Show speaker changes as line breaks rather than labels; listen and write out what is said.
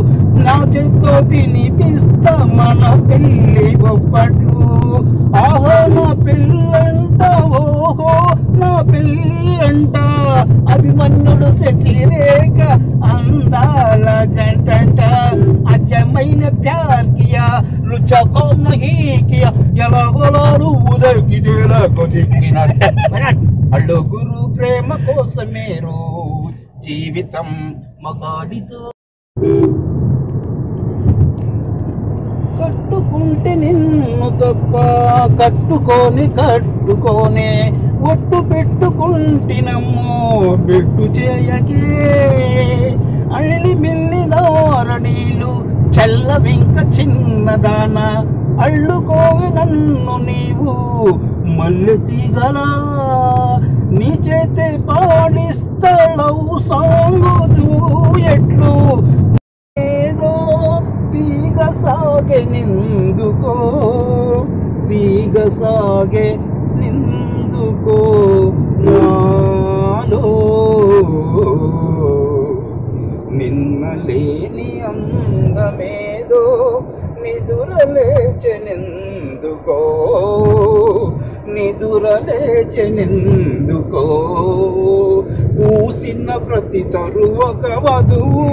నా చేత్తో తినిపిస్తా మన పెళ్ళి బొప్పట్లు ఆహో నా పెళ్ళంట ఓహో నా పెళ్ళంట అభిమన్యుడు శశిరేఖ అందాల జంటంట అచ్చమైన ప్యార్ కియా లుచకో నహీ కియా ఎలాగోలారు ఉదగిదేలా అళ్ళుగురు ప్రేమ కోసమేరు జీవితం మగాడితో కట్టుకుంటే నిన్ను తప్ప కట్టుకొని కట్టుకోనే ఒట్టు పెట్టుకుంటినమ్మో పెట్టు చేయకే అళ్ళి మిల్లి దారడీలు చల్ల వెంక చిన్నదాన అల్లుకోవి నన్ను నీవు మల్లె తీగలా నీ చేతే పాడిస్తలవు సాంగు ఎట్లు ఏదో తీగ సాగే నిందుకో తీగ సాగే నిందుకో నాలో నిన్న లేని అందమేదో నిదురలేచెనెందుకో నిదురలేచెనెందుకో పూసిన ప్రతి తరువక వధువు